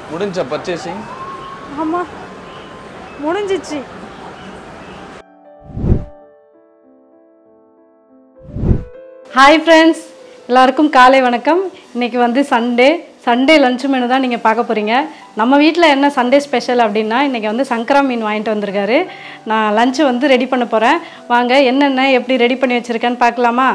முடிஞ்ச பர்ச்சேசிங் ஆமாம் முடிஞ்சிச்சு ஹாய் ஃப்ரெண்ட்ஸ் எல்லாருக்கும் காலை வணக்கம் இன்னைக்கு வந்து சண்டே சண்டே லஞ்ச் மெனு தான் நீங்கள் பார்க்க போகிறீங்க நம்ம வீட்டில் என்ன சண்டே ஸ்பெஷல் அப்படின்னா இன்றைக்கி வந்து சங்கரா மீன் வாங்கிட்டு வந்திருக்காரு நான் லஞ்சு வந்து ரெடி பண்ண போகிறேன் வாங்க என்னென்ன எப்படி ரெடி பண்ணி வச்சுருக்கேன்னு பார்க்கலாமா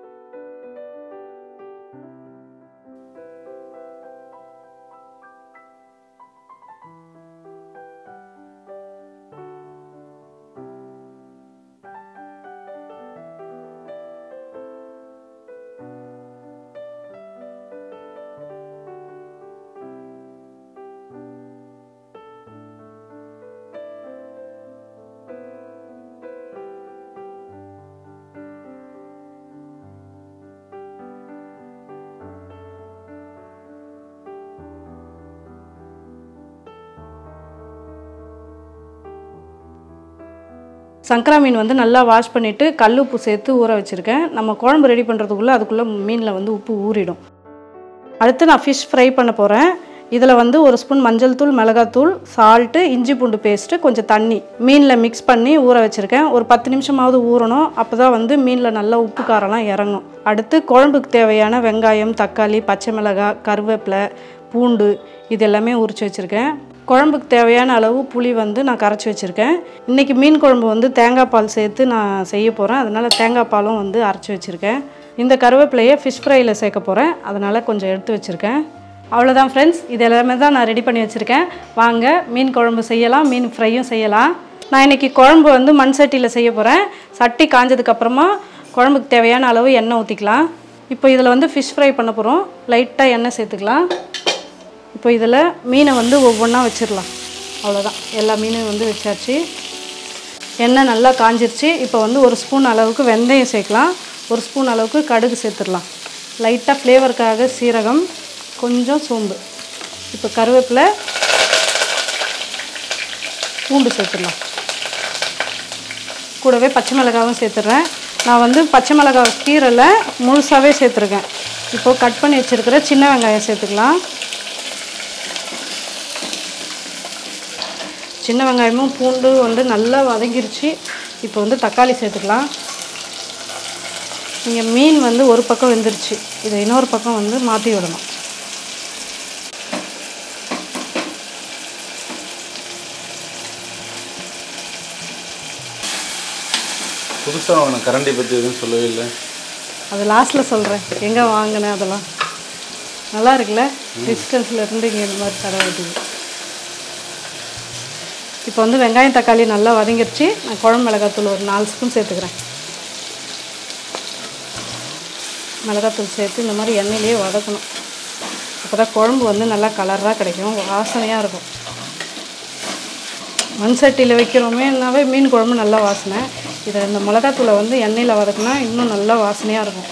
சங்கரா மீன் வந்து நல்லா வாஷ் பண்ணிவிட்டு கல் உப்பு சேர்த்து ஊற வச்சுருக்கேன் நம்ம குழம்பு ரெடி பண்ணுறதுக்குள்ளே அதுக்குள்ளே மீனில் வந்து உப்பு ஊறிடும் அடுத்து நான் ஃபிஷ் ஃப்ரை பண்ண போகிறேன் இதில் வந்து ஒரு ஸ்பூன் மஞ்சள் தூள் மிளகாத்தூள் சால்ட்டு இஞ்சி பூண்டு பேஸ்ட்டு கொஞ்சம் தண்ணி மீனில் மிக்ஸ் பண்ணி ஊற வச்சுருக்கேன் ஒரு பத்து நிமிஷமாவது ஊறணும் அப்போ தான் வந்து மீனில் நல்லா உப்பு காரம்லாம் இறங்கும் அடுத்து குழம்புக்கு தேவையான வெங்காயம் தக்காளி பச்சை மிளகாய் கருவேப்பிலை பூண்டு இது எல்லாமே உரித்து வச்சுருக்கேன் குழம்புக்கு தேவையான அளவு புளி வந்து நான் கரைச்சி வச்சுருக்கேன் இன்றைக்கி மீன் குழம்பு வந்து தேங்காய் பால் சேர்த்து நான் செய்ய போகிறேன் அதனால் தேங்காய் பாலும் வந்து அரைச்சி வச்சுருக்கேன் இந்த கருவேப்பிலையை ஃபிஷ் ஃப்ரையில் சேர்க்க போகிறேன் அதனால் கொஞ்சம் எடுத்து வச்சுருக்கேன் அவ்வளோதான் ஃப்ரெண்ட்ஸ் இது எல்லாமே தான் நான் ரெடி பண்ணி வச்சுருக்கேன் வாங்க மீன் குழம்பு செய்யலாம் மீன் ஃப்ரையும் செய்யலாம் நான் இன்றைக்கி குழம்பு வந்து மண் சட்டியில் செய்ய போகிறேன் சட்டி காஞ்சதுக்கப்புறமா குழம்புக்கு தேவையான அளவு எண்ணெய் ஊற்றிக்கலாம் இப்போ இதில் வந்து ஃபிஷ் ஃப்ரை பண்ண போகிறோம் லைட்டாக எண்ணெய் சேர்த்துக்கலாம் இப்போ இதில் மீனை வந்து ஒவ்வொன்றா வச்சிடலாம் அவ்வளோதான் எல்லா மீனும் வந்து வச்சாச்சு எண்ணெய் நல்லா காஞ்சிருச்சு இப்போ வந்து ஒரு ஸ்பூன் அளவுக்கு வெந்தயம் சேர்க்கலாம் ஒரு ஸ்பூன் அளவுக்கு கடுகு சேர்த்துடலாம் லைட்டாக ஃப்ளேவருக்காக சீரகம் கொஞ்சம் சோம்பு இப்போ கருவேப்பிலை பூண்டு சேர்த்துடலாம் கூடவே பச்சை மிளகாவும் சேர்த்துட்றேன் நான் வந்து பச்சை மிளகாய் கீரையில் முழுசாகவே சேர்த்துருக்கேன் இப்போது கட் பண்ணி வச்சுருக்கிற சின்ன வெங்காயம் சேர்த்துக்கலாம் சின்ன வெங்காயமும் பூண்டு வந்து நல்லா வதங்கிருச்சு இப்போ வந்து தக்காளி சேர்த்துக்கலாம் நீங்கள் மீன் வந்து ஒரு பக்கம் வெந்துருச்சு இதை இன்னொரு பக்கம் வந்து மாற்றி விடணும் புதுசாக வாங்கின கரண்டி பற்றி எதுவும் சொல்லவே இல்லை அது லாஸ்ட்டில் சொல்கிறேன் எங்கே வாங்கினேன் அதெல்லாம் நல்லா இருக்குல்ல டிஸ்டன்ஸில் இருந்து இங்கே இந்த மாதிரி தர வேண்டியது இப்போ வந்து வெங்காயம் தக்காளி நல்லா வதங்கிருச்சு நான் குழம்பு மிளகாத்தூள் ஒரு நாலு ஸ்பூன் சேர்த்துக்கிறேன் மிளகாத்தூள் சேர்த்து இந்த மாதிரி எண்ணெயிலேயே வதக்கணும் அப்போ தான் குழம்பு வந்து நல்லா கலராக கிடைக்கும் வாசனையாக இருக்கும் மண் சட்டியில் வைக்கிறோமேனாவே மீன் குழம்பு நல்லா வாசனை இதை இந்த மிளகாத்தூளை வந்து எண்ணெயில் வதக்குனா இன்னும் நல்லா வாசனையாக இருக்கும்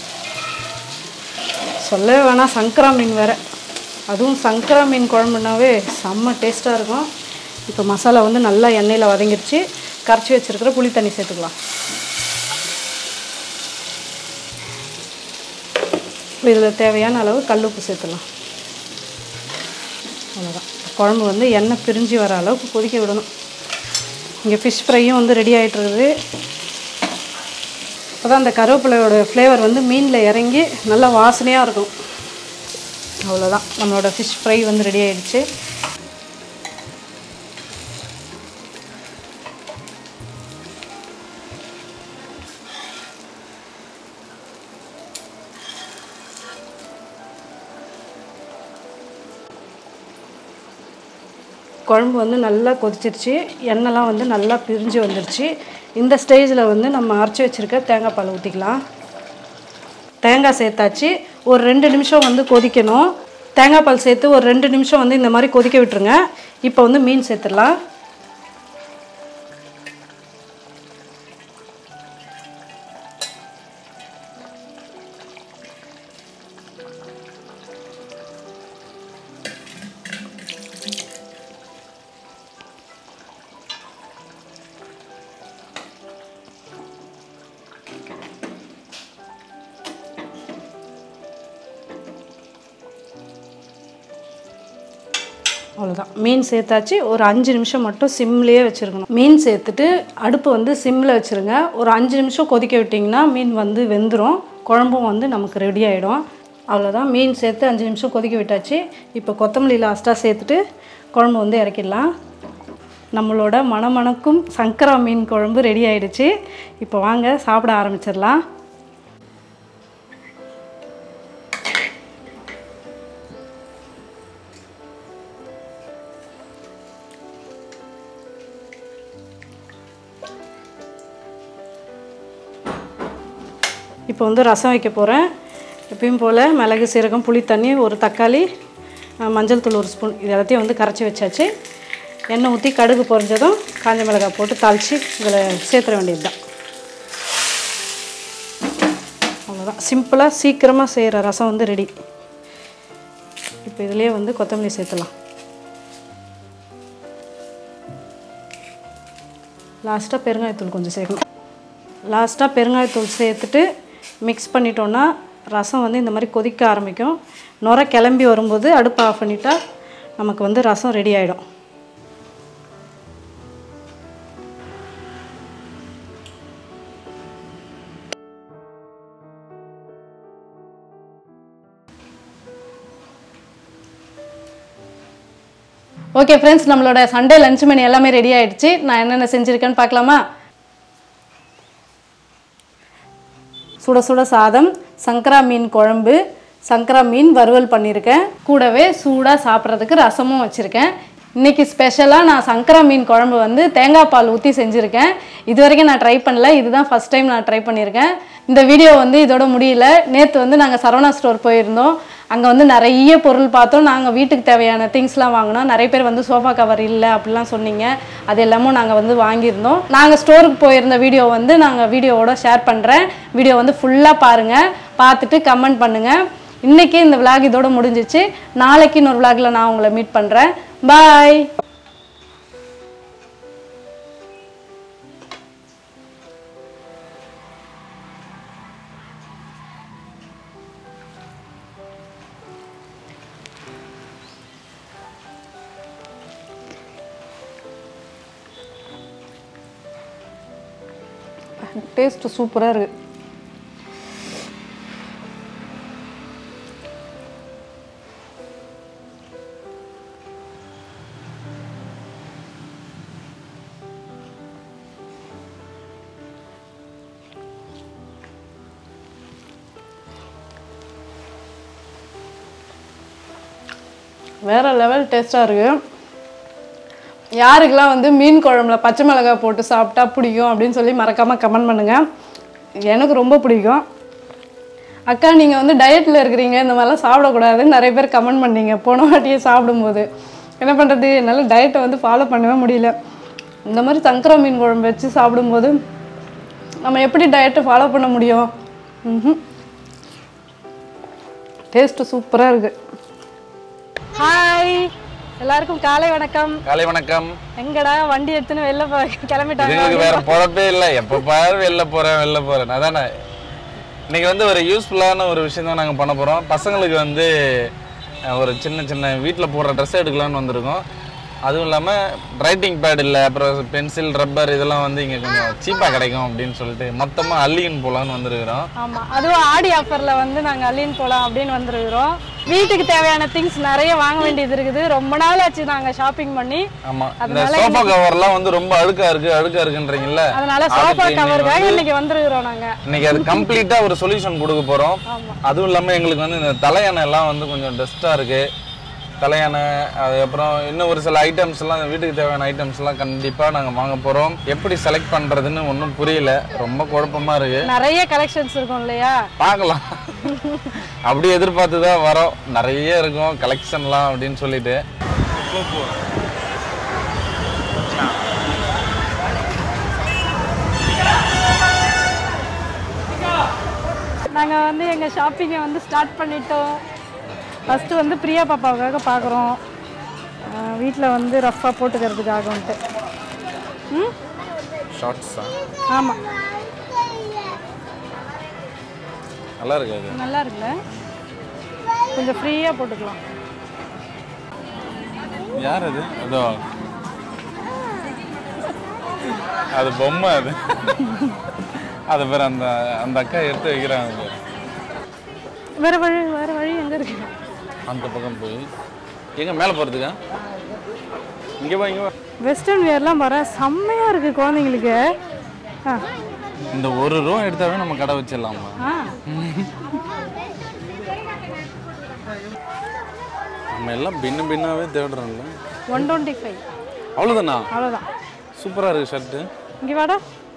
சொல்லவே வேணாம் சங்கரா மீன் வேறு அதுவும் சங்கரா மீன் குழம்புனாவே செம்ம டேஸ்ட்டாக இருக்கும் இப்போ மசாலா வந்து நல்லா எண்ணெயில் வதங்கிருச்சு கரைச்சி வச்சுருக்கிற புளி தண்ணி சேர்த்துக்கலாம் இதில் தேவையான அளவு கல் உப்பு சேர்த்துலாம் அவ்வளோதான் குழம்பு வந்து எண்ணெய் பிரிஞ்சு வர அளவுக்கு கொதிக்க விடணும் இங்கே ஃபிஷ் ஃப்ரையும் வந்து ரெடி ஆகிட்டு இருக்குது அப்போ அந்த கருவேப்பிலையோட ஃப்ளேவர் வந்து மீனில் இறங்கி நல்லா வாசனையாக இருக்கும் அவ்வளோதான் நம்மளோட ஃபிஷ் ஃப்ரை வந்து ரெடி ஆயிடுச்சு குழம்பு வந்து நல்லா கொதிச்சிருச்சு எண்ணெய்லாம் வந்து நல்லா பிரிஞ்சு வந்துருச்சு இந்த ஸ்டேஜில் வந்து நம்ம அரைச்சி வச்சுருக்க தேங்காய் பால் ஊற்றிக்கலாம் தேங்காய் சேர்த்தாச்சு ஒரு ரெண்டு நிமிஷம் வந்து கொதிக்கணும் தேங்காய் பால் சேர்த்து ஒரு ரெண்டு நிமிஷம் வந்து இந்த மாதிரி கொதிக்க விட்டுருங்க இப்போ வந்து மீன் சேர்த்துடலாம் அவ்வளோதான் மீன் சேர்த்தாச்சு ஒரு அஞ்சு நிமிஷம் மட்டும் சிம்லேயே வச்சுருக்கணும் மீன் சேர்த்துட்டு அடுப்பு வந்து சிம்மில் வச்சுருங்க ஒரு அஞ்சு நிமிஷம் கொதிக்க விட்டிங்கன்னா மீன் வந்து வெந்துடும் குழம்பும் வந்து நமக்கு ரெடி ஆகிடும் அவ்வளோதான் மீன் சேர்த்து அஞ்சு நிமிஷம் கொதிக்க விட்டாச்சு இப்போ கொத்தமல்லி லாஸ்ட்டாக சேர்த்துட்டு குழம்பு வந்து இறக்கிடலாம் நம்மளோட மணமணக்கும் சங்கரா மீன் குழம்பு ரெடி ஆயிடுச்சு இப்போ வாங்க சாப்பிட ஆரம்பிச்சிடலாம் இப்போ வந்து ரசம் வைக்க போகிறேன் எப்பயும் போல் மிளகு சீரகம் புளி தண்ணி ஒரு தக்காளி அஹ், மஞ்சள் தூள் ஒரு ஸ்பூன் இது எல்லாத்தையும் வந்து கரைச்சி வச்சாச்சு எண்ணெய் ஊற்றி கடுகு பொரிஞ்சதும் காஞ்ச மிளகாய் போட்டு தாளித்து இதில் சேர்த்துற வேண்டியது தான் அவ்வளோதான் சிம்பிளாக சீக்கிரமாக செய்கிற ரசம் வந்து ரெடி இப்போ இதுலேயே வந்து கொத்தமல்லி சேர்த்துலாம் லாஸ்ட்டாக பெருங்காயத்தூள் கொஞ்சம் சேர்க்கணும் லாஸ்ட்டாக பெருங்காயத்தூள் சேர்த்துட்டு மிக்ஸ் பண்ணிட்டோன்னா ரசம் வந்து இந்த மாதிரி கொதிக்க ஆரம்பிக்கும் நுர கிளம்பி வரும்போது அடுப்பை ஆஃப் பண்ணிட்டா நமக்கு வந்து ரசம் ரெடி ஆகிடும் ஓகே ஃப்ரெண்ட்ஸ் நம்மளோட சண்டே லஞ்ச் மெனு எல்லாமே ரெடி ஆயிடுச்சு நான் என்னென்ன செஞ்சுருக்கேன்னு பார்க்கலாமா சுட சுட சாதம் சங்கரா மீன் குழம்பு சங்கரா மீன் வறுவல் பண்ணியிருக்கேன் கூடவே சூடாக சாப்பிட்றதுக்கு ரசமும் வச்சுருக்கேன் இன்னைக்கு ஸ்பெஷலாக நான் சங்கரா மீன் குழம்பு வந்து தேங்காய் பால் ஊற்றி செஞ்சுருக்கேன் இது வரைக்கும் நான் ட்ரை பண்ணல இதுதான் ஃபஸ்ட் டைம் நான் ட்ரை பண்ணியிருக்கேன் இந்த வீடியோ வந்து இதோட முடியல நேற்று வந்து நாங்கள் சரவணா ஸ்டோர் போயிருந்தோம் அங்கே வந்து நிறைய பொருள் பார்த்தோம் நாங்கள் வீட்டுக்கு தேவையான திங்ஸ்லாம் வாங்கினோம் நிறைய பேர் வந்து சோஃபா கவர் இல்லை அப்படிலாம் சொன்னீங்க அது எல்லாமும் நாங்கள் வந்து வாங்கியிருந்தோம் நாங்கள் ஸ்டோருக்கு போயிருந்த வீடியோ வந்து நாங்கள் வீடியோவோட ஷேர் பண்ணுறேன் வீடியோ வந்து ஃபுல்லாக பாருங்கள் பார்த்துட்டு கமெண்ட் பண்ணுங்கள் இன்றைக்கி இந்த விளாக் இதோட முடிஞ்சிச்சு நாளைக்கு இன்னொரு விளாகில் நான் உங்களை மீட் பண்ணுறேன் பாய் டேஸ்ட்டு சூப்பராக இருக்குது வேறு லெவல் டேஸ்ட்டாக இருக்குது யாருக்கெல்லாம் வந்து மீன் குழம்புல பச்சை மிளகாய் போட்டு சாப்பிட்டா பிடிக்கும் அப்படின்னு சொல்லி மறக்காமல் கமெண்ட் பண்ணுங்கள் எனக்கு ரொம்ப பிடிக்கும் அக்கா நீங்கள் வந்து டயட்டில் இருக்கிறீங்க இந்த மாதிரிலாம் சாப்பிடக்கூடாதுன்னு நிறைய பேர் கமெண்ட் பண்ணீங்க போன வாட்டியே சாப்பிடும்போது என்ன பண்ணுறது என்னால் டயட்டை வந்து ஃபாலோ பண்ணவே முடியல இந்த மாதிரி சங்கரா மீன் குழம்பு வச்சு சாப்பிடும்போது நம்ம எப்படி டயட்டை ஃபாலோ பண்ண முடியும் ம் டேஸ்ட்டு சூப்பராக இருக்குது ஹாய் எல்லாருக்கும் காலை வணக்கம் காலை வணக்கம் எங்கடா வண்டி எடுத்துன்னு வெளில போ- கிளம்பிட்டாங்க எங்களுக்கு வேற பொழப்பே இல்லை எப்போ பாரு வெளில போறேன் வெளில போறேன் அதானே இன்னைக்கு வந்து ஒரு யூஸ்ஃபுல்லான ஒரு விஷயம் தான் நாங்கள் பண்ண போகிறோம் பசங்களுக்கு வந்து அஹ், ஒரு சின்ன சின்ன வீட்டில் போடுற ட்ரெஸ் எடுக்கலாம்னு வந்திருக்கோம் அதுவும் இல்லாமல் ரைட்டிங் பேட் இல்லை அப்புறம் பென்சில் ரப்பர் இதெல்லாம் வந்து இங்கே கொஞ்சம் சீப்பாக கிடைக்கும் அப்படின்னு சொல்லிட்டு மொத்தமாக அள்ளின்னு போகலான்னு வந்திருக்கிறோம் ஆமாம் அதுவும் ஆடி ஆஃபரில் வந்து நாங்கள் அள்ளின்னு போகலாம் அப்படின்னு வந்துருக்கிறோம் வீட்டுக்கு தேவையான திங்ஸ் நிறைய வாங்க வேண்டியது இருக்குது ரொம்ப நாள் ஆச்சு நாங்கள் ஷாப்பிங் பண்ணி ஆமா இந்த சோஃபா கவர்லாம் வந்து ரொம்ப அழுக்கா இருக்கு அழுக்கா இருக்குன்றீங்கல்ல அதனால அது சோஃபா cleaning கவருக்காக வந்து இன்னைக்கு வந்துருக்கிறோம் நாங்கள் இன்னைக்கு அது கம்ப்ளீட்டா ஒரு சொல்யூஷன் கொடுக்க போறோம் அதுவும் இல்லாம எங்களுக்கு வந்து இந்த தலையணை எல்லாம் வந்து கொஞ்சம் டஸ்டா இருக்கு தலையணை அதுக்கப்புறம் இன்னும் ஒரு சில ஐட்டம்ஸ் எல்லாம் வீட்டுக்கு தேவையான ஐட்டம்ஸ் எல்லாம் கண்டிப்பா நாங்க வாங்க போறோம் எப்படி செலக்ட் பண்றதுன்னு ஒன்றும் புரியல ரொம்ப குழப்பமா இருக்கு நிறைய கலெக்ஷன்ஸ் இருக்கும் இல்லையா பார்க்கலாம் அப்படி எதிர்பார்த்து தான் வரோம் நிறைய இருக்கும் கலெக்ஷன்லாம் அப்படின்னு சொல்லிட்டு நாங்கள் வந்து எங்கள் ஷாப்பிங்கை வந்து ஸ்டார்ட் பண்ணிட்டோம் ஃபஸ்ட்டு வந்து பிரியா பாப்பாவுக்காக பார்க்குறோம் வீட்டில் வந்து ரஃப்பாக போட்டுக்கிறதுக்காகன்ட்டு ம் ஷார்ட்ஸ் தான் ஆமாம் நல்லா இருக்கு அது நல்லா இருக்குல்ல கொஞ்சம் ஃப்ரீயாக போட்டுக்கலாம் யார் அது அதோ அது பொம்மை அது அது பேர் அந்த அந்த அக்கா எடுத்து வைக்கிறாங்க பாரு. வேற வழி வேற வழி எங்க இருக்கு அந்த பக்கம் போய் எங்க மேலே போகிறதுக்கா இங்கே வா இங்கே வா வெஸ்டர்ன் வேர்லாம் வர செம்மையா இருக்கு குழந்தைங்களுக்கு ஆ இந்த ஒரு ரூபா எடுத்தாவே நம்ம கடை வச்சிடலாமா ஆ நம்ம எல்லாம் பின்ன பின்னாவே தேடுறோம்ல ஒன் டுவெண்ட்டி ஃபைவ் அவ்வளோதானா அவ்வளோதான் சூப்பராக இருக்கு ஷர்ட்டு இங்கே வாடா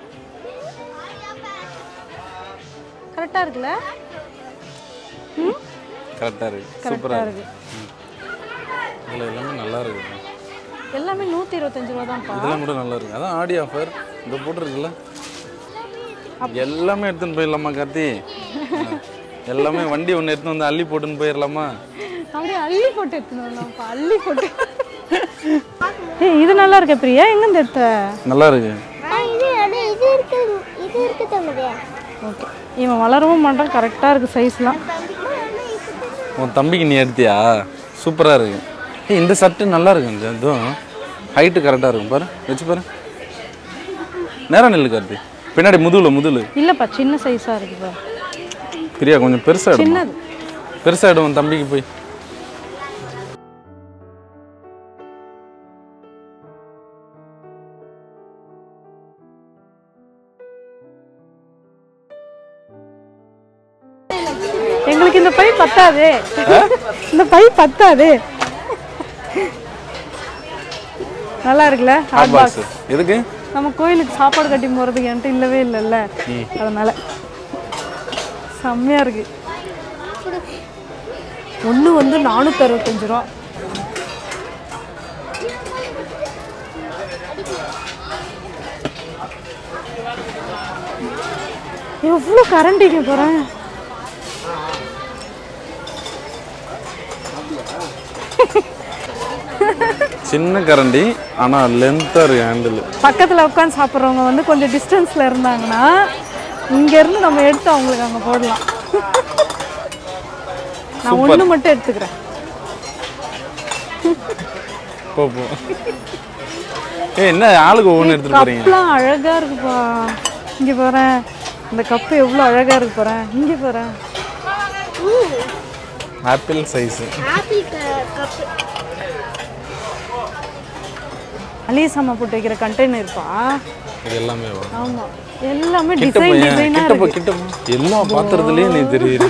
கரெக்டாக இருக்குல்ல ம் கரெக்டாக இருக்கு கரெக்டாக சூப்பராக இருக்கு இருக்கு இதில் எல்லாமே நல்லா இருக்கு எல்லாமே நூற்றி இருபத்தஞ்சு ரூபா தான்ப்பா இதெல்லாம் கூட நல்லா இருக்கு அதான் ஆடி ஆஃபர் இந்த போட்டிருக்குல்ல எல்லாமே எடுத்துன்னு போயிடலாமா கார்த்தி எல்லாமே வண்டி ஒன்று எடுத்துன்னு வந்து அள்ளி போட்டுன்னு போயிடலாமா அப்படியே அள்ளி போட்டு எடுத்துன்னு வரலாம்ப்பா அள்ளி போட்டு ஏய் இது நல்லா இருக்க பிரியா எங்கேருந்து எடுத்த நல்லா இருக்கு ஆ இது அது இது இருக்கு இது இருக்கு தம்பி ஓகே இவன் வளரவும் மாட்டான் கரெக்டாக இருக்குது சைஸ்லாம் உன் தம்பிக்கு நீ எடுத்தியா சூப்பராக இருக்கு ஏய் இந்த சட்டு நல்லா இருக்கு இந்த இதுவும் ஹைட்டு கரெக்டாக இருக்கும் பாரு வச்சு பாரு நேரா நெல்லு கார்த்தி பின்னாடி முதுகுல முதுகுல இல்லைப்பா சின்ன சைஸாக இருக்குப்பா பிரியா கொஞ்சம் பெருசாக இடும் சின்னது பெருசாக இடும் உன் தம்பிக்கு போய் எங்களுக்கு இந்த பை பத்தாதே இந்த பை பத்தாதே நல்லா இருக்குல்ல ஹாட் ஹாட் பாக்ஸ் பாக்ஸ் எதுக்கு நம்ம கோயிலுக்கு சாப்பாடு கட்டி போகிறதுக்கு என்கிட்ட இல்லவே இல்லைல்ல அதனால செம்மையாக இருக்கு ஒன்று வந்து நானூற்றி அறுபத்தஞ்சு ரூபா எவ்வளோ கரண்டிங்க போகிறேன் சின்ன கரண்டி ஆனால் லென்த்தாக இருக்கு ஹேண்டில் பக்கத்தில் உட்காந்து சாப்பிட்றவங்க வந்து கொஞ்சம் டிஸ்டன்ஸில் இருந்தாங்கன்னா இங்கேருந்து நம்ம எடுத்து அவங்களுக்கு அங்கே போடலாம் நான் ஒன்று மட்டும் எடுத்துக்கிறேன் போ போ ஏய் என்ன ஆளுக்கு ஒவ்வொன்று எடுத்துட்டு போறீங்க கப்லாம் அழகாக இருக்குப்பா இங்கே போகிறேன் இந்த கப்பு எவ்வளோ அழகாக இருக்கு போகிறேன் இங்கே போகிறேன் ஆப்பிள் சைஸு ஆப்பிள் கப்பு மளிகை சாமான் போட்டு வைக்கிற கண்டெய்னர்ப்பா இது எல்லாமே வரும் ஆமாம் எல்லாமே கிட்ட டிசைன் போய் டிசைனாக கிட்ட போ இருக்கு கிட்ட போ எல்லா பாத்திரத்துலயும் நீ தெரியுற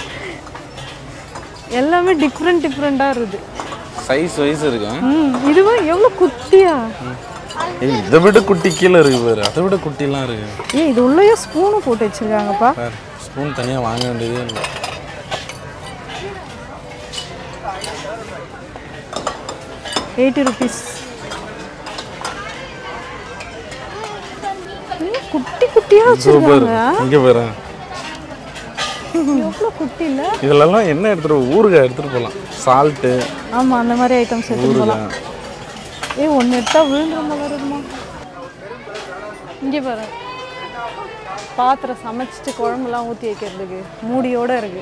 எல்லாமே டிஃப்ரெண்ட் டிஃப்ரெண்ட்டாக இருக்குது சைஸ் வைஸ் இருக்கு ம் இதுவும் எவ்வளோ குட்டியா ஏய் இதை விட குட்டி கீழே இருக்கு பாரு அதை விட குட்டிலாம் இருக்கு ஏய் இது உள்ளேயே ஸ்பூனும் போட்டு வச்சிருக்காங்கப்பா பாரு ஸ்பூன் தனியா வாங்க வேண்டியதே இல்லை எயிட்டி ருபீஸ் குட்டி குட்டியாக சூப்பர் வச்சிருக்காங்க இங்க பாரு எவ்வளோ குட்டி இல்லை இதுலலாம் என்ன எடுத்துட்டு போ- ஊறுகாய் எடுத்துட்டு போகலாம் சால்ட்டு ஆமாம் அந்த மாதிரி ஐட்டம்ஸ் எடுத்துட்டு போகலாம் ஊறுகாய் ஏய் ஒன்று எடுத்தா விழுந்துற மாதிரி இருக்குமா இங்கே பாரு பாத்திரம் சமைச்சிட்டு குழம்புலாம் ஊற்றி வைக்கிறதுக்கு மூடியோட இருக்கு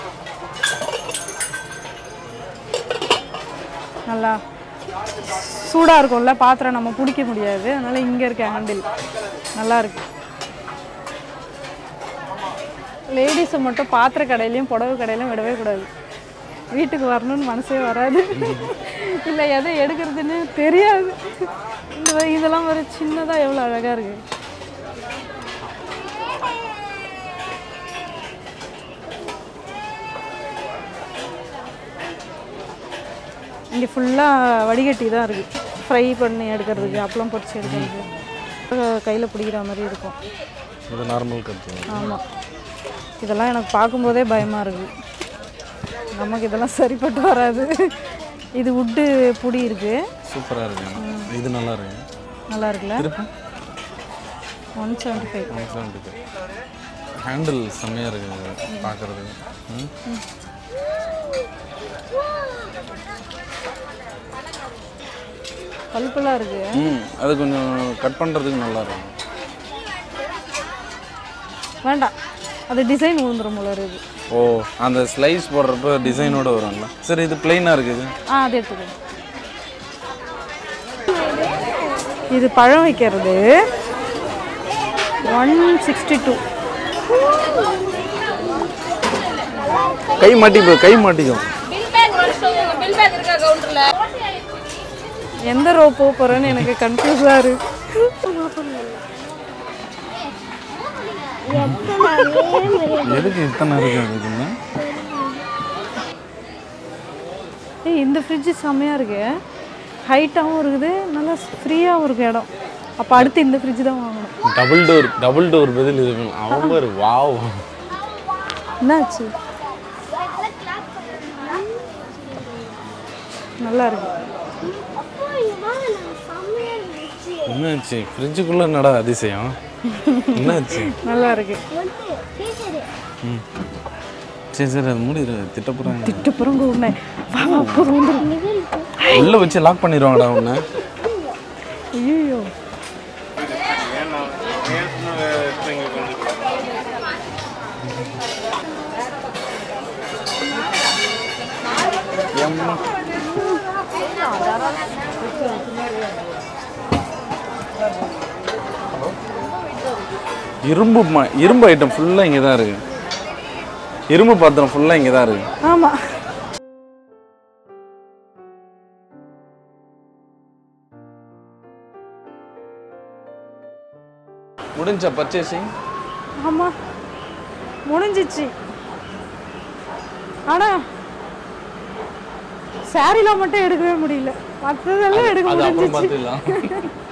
நல்லா சூடாக இருக்கும்ல பாத்திரம் நம்ம பிடிக்க முடியாது அதனால இங்கே இருக்க ஹேண்டில் நல்லா இருக்கு லேடிஸை மட்டும் பாத்திர கடையிலையும் புடவை கடையிலையும் விடவே கூடாது வீட்டுக்கு வரணும்னு மனசே வராது இல்லை எதை எடுக்கிறதுன்னு தெரியாது இந்த மாதிரி இதெல்லாம் ஒரு சின்னதாக எவ்வளோ அழகாக இருக்கு இங்கே ஃபுல்லாக வடிகட்டி தான் இருக்குது ஃப்ரை பண்ணி எடுக்கிறதுக்கு அப்பளம் பொரிச்சு எடுக்கிறதுக்கு கையில் பிடிக்கிற மாதிரி இருக்கும் இது நார்மல் கத்து ஆமாம் இதெல்லாம் எனக்கு பார்க்கும்போதே பயமாக இருக்குது நமக்கு இதெல்லாம் சரிப்பட்டு வராது இது உட்டு புடி இருக்குது சூப்பரா இருக்கு இது நல்லா இருக்கு நல்லா இருக்குல்ல திருப்பி ஒன் செவன்ட்டி ஃபைவ் ஹேண்டில் செம்மையா இருக்கு பார்க்கறதுக்கு ம் பல்பெல்லாம் இருக்குது ம் அது கொஞ்சம் கட் பண்ணுறதுக்கு நல்லா இருக்கும் வேண்டாம் அது டிசைன் விழுந்துரும் போல இருக்குது ஓ அந்த ஸ்லைஸ் போடுறப்ப டிசைனோட வரும்ல சரி இது பிளெயினாக இருக்குது ஆ அது எடுத்துக்கோ இது பழம் வைக்கிறது ஒன் சிக்ஸ்டி டூ கை மாட்டிப்போ கை மாட்டிக்கும் எந்த ரோ போக போகிறேன்னு எனக்கு கன்ஃபியூஸாக இருக்கு எதுக்கு இத்தனை இருக்கு அதுக்குன்னு ஏய் இந்த ஃப்ரிட்ஜு செம்மையாக இருக்கு ஹைட்டாகவும் இருக்குது நல்லா ஃப்ரீயாகவும் இருக்கு இடம் அப்போ அடுத்து இந்த ஃப்ரிட்ஜ் தான் வாங்கணும் டபுள் டோர் டபுள் டோர் பதில் இது அவன் பாரு வாவ் என்னாச்சு நல்லா இருக்கு என்னாச்சு ஃப்ரிட்ஜுக்குள்ள என்னடா அதிசயம் என்னாச்சு நல்லா இருக்கு சரி சரி அது மூடிடு திட்ட போகிறாங்க திட்டுப்புறம் கூப்பினேன் வா வா போதும் வந்துடும் உள்ள வச்சு லாக் பண்ணிடுவாங்கடா உன்னை ஐயோ இரும்பு ம- இரும்பு ஐட்டம் ஃபுல்லாக இங்கே தான் இருக்கு இரும்பு பாத்திரம் ஃபுல்லாக இங்கே தான் இருக்கு ஆமாம் முடிஞ்ச பர்ச்சேசிங் ஆமாம் முடிஞ்சிச்சு ஆனால் சாரிலாம் மட்டும் எடுக்கவே முடியல மற்றதெல்லாம் எடுக்க அது அப்புறம் முடிஞ்சிச்சு பார்த்துக்கலாம்